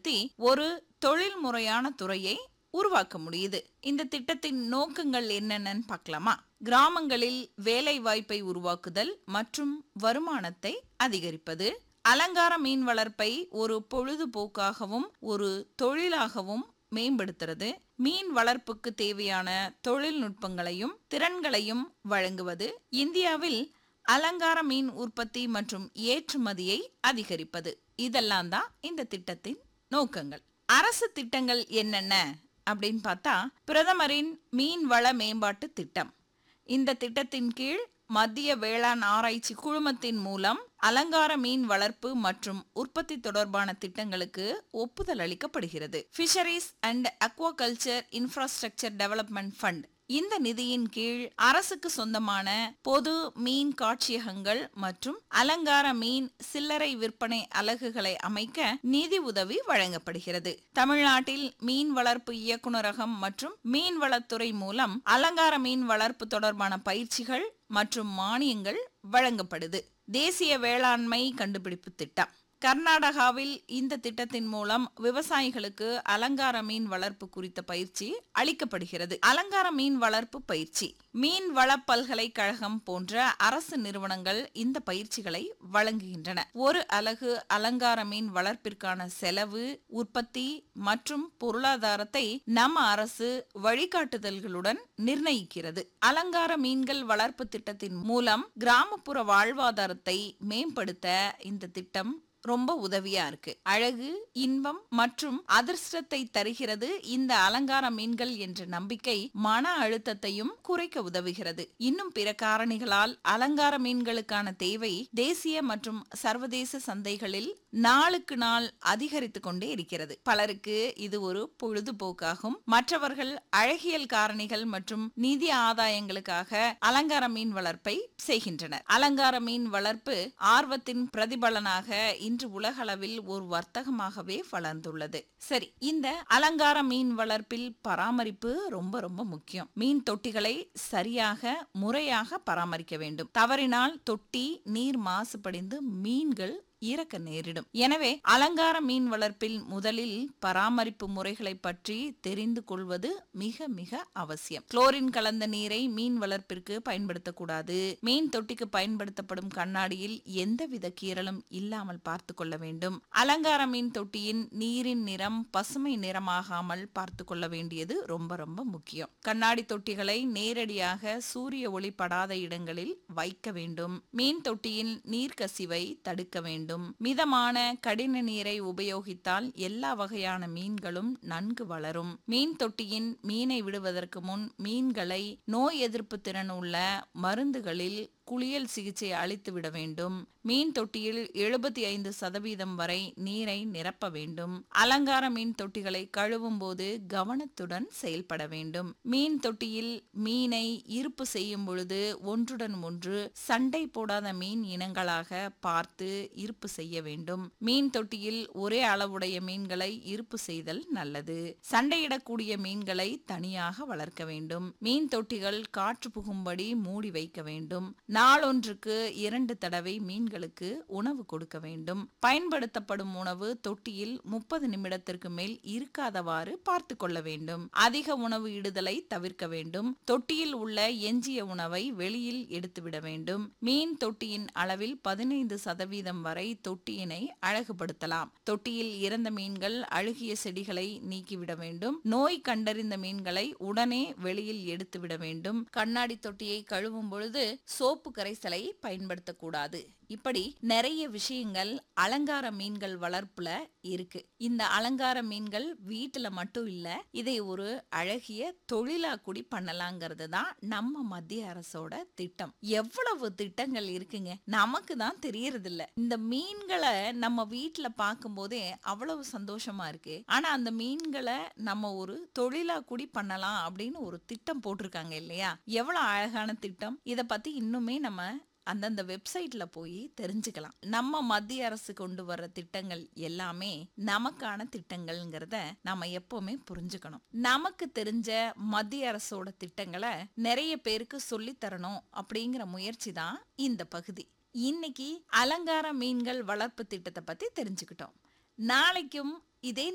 பயன்படுத்தி ஒரு தொழில்முறையான துறையை உருவாக்க முடியுது இந்த திட்டத்தின் நோக்கங்கள் என்னென்னு பார்க்கலாமா கிராமங்களில் வேலை வாய்ப்பை உருவாக்குதல் மற்றும் வருமானத்தை அதிகரிப்பது அலங்கார மீன் வளர்ப்பை ஒரு பொழுதுபோக்காகவும் ஒரு தொழிலாகவும் மேம்படுத்துறது மீன் வளர்ப்புக்கு தேவையான தொழில்நுட்பங்களையும் திறன்களையும் வழங்குவது இந்தியாவில் அலங்கார மீன் உற்பத்தி மற்றும் ஏற்றுமதியை அதிகரிப்பது இதெல்லாம் தான் இந்த திட்டத்தின் நோக்கங்கள் அரசு திட்டங்கள் என்னென்ன அப்படின்னு பார்த்தா பிரதமரின் மீன் வள மேம்பாட்டு திட்டம் இந்த திட்டத்தின் கீழ் மத்திய வேளாண் ஆராய்ச்சி குழுமத்தின் மூலம் அலங்கார மீன் வளர்ப்பு மற்றும் உற்பத்தி தொடர்பான திட்டங்களுக்கு ஒப்புதல் அளிக்கப்படுகிறது fisheries and aquaculture infrastructure development fund இந்த நிதியின் கீழ் அரசுக்கு சொந்தமான பொது மீன் காட்சியகங்கள் மற்றும் அலங்கார மீன் சில்லறை விற்பனை அலகுகளை அமைக்க நிதி உதவி வழங்கப்படுகிறது தமிழ்நாட்டில் மீன் வளர்ப்பு இயக்குநரகம் மற்றும் மீன்வளத்துறை மூலம் அலங்கார மீன் வளர்ப்பு தொடர்பான பயிற்சிகள் மற்றும் மானியங்கள் வழங்கப்படுது தேசிய வேளாண்மை கண்டுபிடிப்பு திட்டம் கர்நாடகாவில் இந்த திட்டத்தின் மூலம் விவசாயிகளுக்கு அலங்கார மீன் வளர்ப்பு குறித்த பயிற்சி அளிக்கப்படுகிறது அலங்கார மீன் வளர்ப்பு பயிற்சி மீன் வள பல்கலைக்கழகம் போன்ற அரசு நிறுவனங்கள் இந்த பயிற்சிகளை வழங்குகின்றன ஒரு அலகு அலங்கார மீன் வளர்ப்பிற்கான செலவு உற்பத்தி மற்றும் பொருளாதாரத்தை நம்ம அரசு வழிகாட்டுதல்களுடன் நிர்ணயிக்கிறது அலங்கார மீன்கள் வளர்ப்பு திட்டத்தின் மூலம் கிராமப்புற வாழ்வாதாரத்தை மேம்படுத்த இந்த திட்டம் ரொம்ப உதவியா இருக்கு அழகு இன்பம் மற்றும் அதிர்ஷ்டத்தை தருகிறது இந்த அலங்கார மீன்கள் என்ற நம்பிக்கை மன அழுத்தத்தையும் குறைக்க உதவுகிறது இன்னும் பிற காரணிகளால் அலங்கார மீன்களுக்கான தேவை தேசிய மற்றும் சர்வதேச சந்தைகளில் நாளுக்கு நாள் அதிகரித்து கொண்டே இருக்கிறது பலருக்கு இது ஒரு பொழுதுபோக்காகும் மற்றவர்கள் அழகியல் காரணிகள் மற்றும் நிதி ஆதாயங்களுக்காக அலங்கார மீன் வளர்ப்பை செய்கின்றனர் அலங்கார மீன் வளர்ப்பு ஆர்வத்தின் பிரதிபலனாக இன்று உலகளவில் ஒரு வர்த்தகமாகவே வளர்ந்துள்ளது சரி இந்த அலங்கார மீன் வளர்ப்பில் பராமரிப்பு ரொம்ப ரொம்ப முக்கியம் மீன் தொட்டிகளை சரியாக முறையாக பராமரிக்க வேண்டும் தவறினால் தொட்டி நீர் மாசுபடிந்து மீன்கள் இறக்க நேரிடும் எனவே அலங்கார மீன் வளர்ப்பில் முதலில் பராமரிப்பு முறைகளை பற்றி தெரிந்து கொள்வது மிக மிக அவசியம் குளோரின் கலந்த நீரை மீன் வளர்ப்பிற்கு பயன்படுத்தக்கூடாது மீன் தொட்டிக்கு பயன்படுத்தப்படும் கண்ணாடியில் எந்தவித கீறலும் இல்லாமல் பார்த்து கொள்ள வேண்டும் அலங்கார மீன் தொட்டியின் நீரின் நிறம் பசுமை நிறமாகாமல் பார்த்து கொள்ள வேண்டியது ரொம்ப ரொம்ப முக்கியம் கண்ணாடி தொட்டிகளை நேரடியாக சூரிய ஒளி படாத இடங்களில் வைக்க வேண்டும் மீன் தொட்டியின் நீர்க்கசிவை தடுக்க வேண்டும் வேண்டும் மிதமான கடின நீரை உபயோகித்தால் எல்லா வகையான மீன்களும் நன்கு வளரும் மீன் தொட்டியின் மீனை விடுவதற்கு முன் மீன்களை நோய் எதிர்ப்பு திறன் உள்ள மருந்துகளில் குளியல் சிகிச்சை அளித்து விட வேண்டும் மீன் தொட்டியில் எழுபத்தி ஐந்து சதவீதம் வரை நீரை நிரப்ப வேண்டும் அலங்கார மீன் தொட்டிகளை கழுவும் போது கவனத்துடன் செயல்பட வேண்டும் மீன் தொட்டியில் மீனை இருப்பு செய்யும் பொழுது ஒன்றுடன் ஒன்று சண்டை போடாத மீன் இனங்களாக பார்த்து இருப்பு செய்ய வேண்டும் மீன் தொட்டியில் ஒரே அளவுடைய மீன்களை இருப்பு செய்தல் நல்லது சண்டையிடக்கூடிய மீன்களை தனியாக வளர்க்க வேண்டும் மீன் தொட்டிகள் காற்று புகும்படி மூடி வைக்க வேண்டும் நாளொன்றுக்கு இரண்டு தடவை மீன்களுக்கு உணவு கொடுக்க வேண்டும் பயன்படுத்தப்படும் உணவு தொட்டியில் முப்பது நிமிடத்திற்கு மேல் இருக்காதவாறு பார்த்து கொள்ள வேண்டும் அதிக உணவு இடுதலை தவிர்க்க வேண்டும் தொட்டியில் உள்ள எஞ்சிய உணவை வெளியில் எடுத்துவிட வேண்டும் மீன் தொட்டியின் அளவில் பதினைந்து சதவீதம் வரை தொட்டியினை அழகுபடுத்தலாம் தொட்டியில் இறந்த மீன்கள் அழுகிய செடிகளை நீக்கிவிட வேண்டும் நோய் கண்டறிந்த மீன்களை உடனே வெளியில் எடுத்துவிட வேண்டும் கண்ணாடி தொட்டியை கழுவும் பொழுது சோப்பு கரைசலை பயன்படுத்தக்கூடாது இப்படி நிறைய விஷயங்கள் அலங்கார மீன்கள் வளர்ப்புல இருக்கு இந்த அலங்கார மீன்கள் வீட்டுல மட்டும் இல்ல இதை ஒரு அழகிய தொழிலா கூடி பண்ணலாங்கிறது தான் நம்ம மத்திய அரசோட திட்டம் எவ்வளவு திட்டங்கள் இருக்குங்க நமக்கு தான் தெரியறது இல்ல இந்த மீன்களை நம்ம வீட்டுல பார்க்கும் போதே அவ்வளவு சந்தோஷமா இருக்கு ஆனா அந்த மீன்களை நம்ம ஒரு தொழிலா கூடி பண்ணலாம் அப்படின்னு ஒரு திட்டம் போட்டிருக்காங்க இல்லையா எவ்வளவு அழகான திட்டம் இத பத்தி இன்னுமே நம்ம அந்தந்த வெப்சைட்ல போய் தெரிஞ்சுக்கலாம் நம்ம மத்திய அரசு கொண்டு வர்ற திட்டங்கள் எல்லாமே நமக்கான திட்டங்கள்ங்கிறத நாம எப்பவுமே புரிஞ்சுக்கணும் நமக்கு தெரிஞ்ச மத்திய அரசோட திட்டங்களை நிறைய பேருக்கு சொல்லி தரணும் அப்படிங்கிற முயற்சி தான் இந்த பகுதி இன்னைக்கு அலங்கார மீன்கள் வளர்ப்பு திட்டத்தை பத்தி தெரிஞ்சுக்கிட்டோம் நாளைக்கும் இதே